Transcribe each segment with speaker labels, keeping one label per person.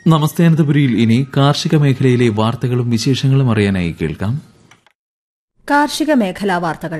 Speaker 1: നമസ്തേ അനന്തപുരിയിൽ ഇനി കാർഷിക മേഖലയിലെ വാർത്തകളും വിശേഷങ്ങളും അറിയാനായി കേൾക്കാം
Speaker 2: കാർഷിക മേഖലാ വാർത്തകൾ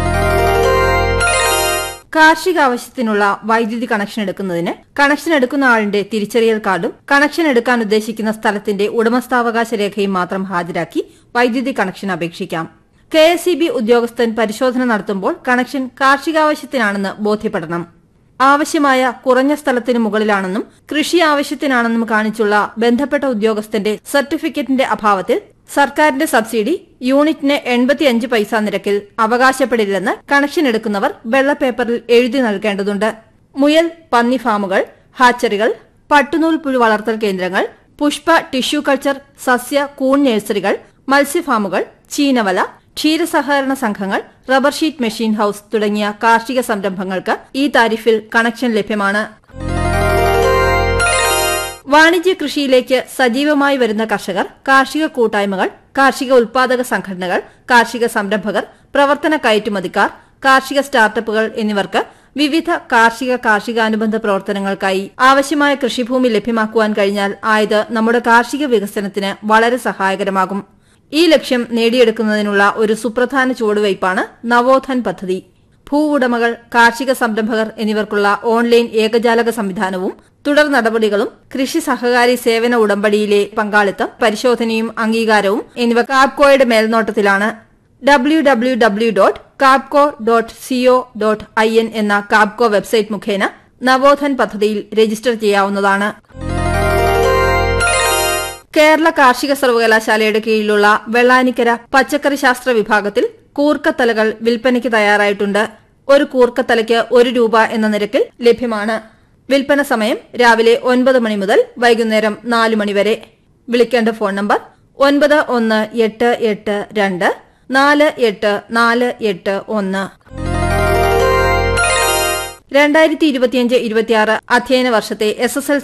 Speaker 2: കാർഷിക ആവശ്യത്തിനുള്ള വൈദ്യുതി കണക്ഷൻ എടുക്കുന്നതിന് കണക്ഷൻ എടുക്കുന്ന ആളിന്റെ തിരിച്ചറിയൽ കാർഡും കണക്ഷൻ എടുക്കാൻ ഉദ്ദേശിക്കുന്ന സ്ഥലത്തിന്റെ ഉടമസ്ഥാവകാശ രേഖയും മാത്രം ഹാജരാക്കി വൈദ്യുതി കണക്ഷൻ അപേക്ഷിക്കാം കെ എസ് ഇ ബി ഉദ്യോഗസ്ഥൻ പരിശോധന നടത്തുമ്പോൾ കണക്ഷൻ കാർഷികാവശ്യത്തിനാണെന്ന് ബോധ്യപ്പെടണം ആവശ്യമായ കുറഞ്ഞ സ്ഥലത്തിന് മുകളിലാണെന്നും കൃഷി ആവശ്യത്തിനാണെന്നും കാണിച്ചുള്ള ബന്ധപ്പെട്ട ഉദ്യോഗസ്ഥന്റെ സർട്ടിഫിക്കറ്റിന്റെ അഭാവത്തിൽ സർക്കാരിന്റെ സബ്സിഡി യൂണിറ്റിന് എൺപത്തിയഞ്ച് പൈസ നിരക്കിൽ അവകാശപ്പെടില്ലെന്ന് കണക്ഷൻ എടുക്കുന്നവർ വെള്ളപ്പേപ്പറിൽ എഴുതി നൽകേണ്ടതുണ്ട് മുയൽ പന്നി ഫാമുകൾ ഹാച്ചറികൾ പട്ടുനൂൽ പുഴു വളർത്തൽ കേന്ദ്രങ്ങൾ പുഷ്പ ടിഷ്യൂ കൾച്ചർ സസ്യ കൂൺ നഴ്സറികൾ മത്സ്യഫാമുകൾ ചീനവല ക്ഷീരസഹകരണ സംഘങ്ങൾ റബ്ബർ ഷീറ്റ് മെഷീൻ ഹൌസ് തുടങ്ങിയ കാർഷിക സംരംഭങ്ങൾക്ക് ഈ താരിഫിൽ കണക്ഷൻ ലഭ്യമാണ് വാണിജ്യ കൃഷിയിലേക്ക് സജീവമായി വരുന്ന കർഷകർ കാർഷിക കൂട്ടായ്മകൾ കാർഷിക ഉൽപാദക സംഘടനകൾ കാർഷിക സംരംഭകർ പ്രവർത്തന കയറ്റുമതിക്കാർ കാർഷിക സ്റ്റാർട്ടപ്പുകൾ എന്നിവർക്ക് വിവിധ കാർഷിക കാർഷികാനുബന്ധ പ്രവർത്തനങ്ങൾക്കായി ആവശ്യമായ കൃഷിഭൂമി ലഭ്യമാക്കുവാൻ കഴിഞ്ഞാൽ ആയത് നമ്മുടെ കാർഷിക വികസനത്തിന് വളരെ സഹായകരമാകും ഈ ലക്ഷ്യം നേടിയെടുക്കുന്നതിനുള്ള ഒരു സുപ്രധാന ചുവടുവയ്പാണ് നവോത്ഥൻ പദ്ധതി ഭൂവുടമകൾ കാർഷിക സംരംഭകർ എന്നിവർക്കുള്ള ഓൺലൈൻ ഏകജാലക സംവിധാനവും തുടർ നടപടികളും കൃഷി സഹകാരി സേവന ഉടമ്പടിയിലെ പങ്കാളിത്തം പരിശോധനയും അംഗീകാരവും എന്നിവ കാപ്കോയുടെ മേൽനോട്ടത്തിലാണ് W W W dot Kapco dot C O dot I N Kapco website മുഖേന നവോത്ഥൻ പദ്ധതിയിൽ രജിസ്റ്റർ ചെയ്യാവുന്നതാണ് കേരള കാർഷിക സർവകലാശാലയുടെ കീഴിലുള്ള വെള്ളാനിക്കര പച്ചക്കറി ശാസ്ത്ര വിഭാഗത്തിൽ കൂർക്കത്തലകൾ വിൽപ്പനയ്ക്ക് തയ്യാറായിട്ടുണ്ട് ഒരു കൂർക്കത്തലയ്ക്ക് ഒരു രൂപ എന്ന നിരക്കിൽ ലഭ്യമാണ് വിൽപ്പന സമയം രാവിലെ ഒൻപത് മണി മുതൽ വൈകുന്നേരം നാല് മണി വരെ വിളിക്കേണ്ട ഫോൺ നമ്പർ ഒൻപത് ഒന്ന് എട്ട് എട്ട് രണ്ട് നാല് എട്ട് നാല് എട്ട് ഒന്ന് രണ്ടായിരത്തി ഇരുപത്തിയഞ്ച് ഇരുപത്തിയാറ് അധ്യയന വർഷത്തെ എസ് എസ് എൽ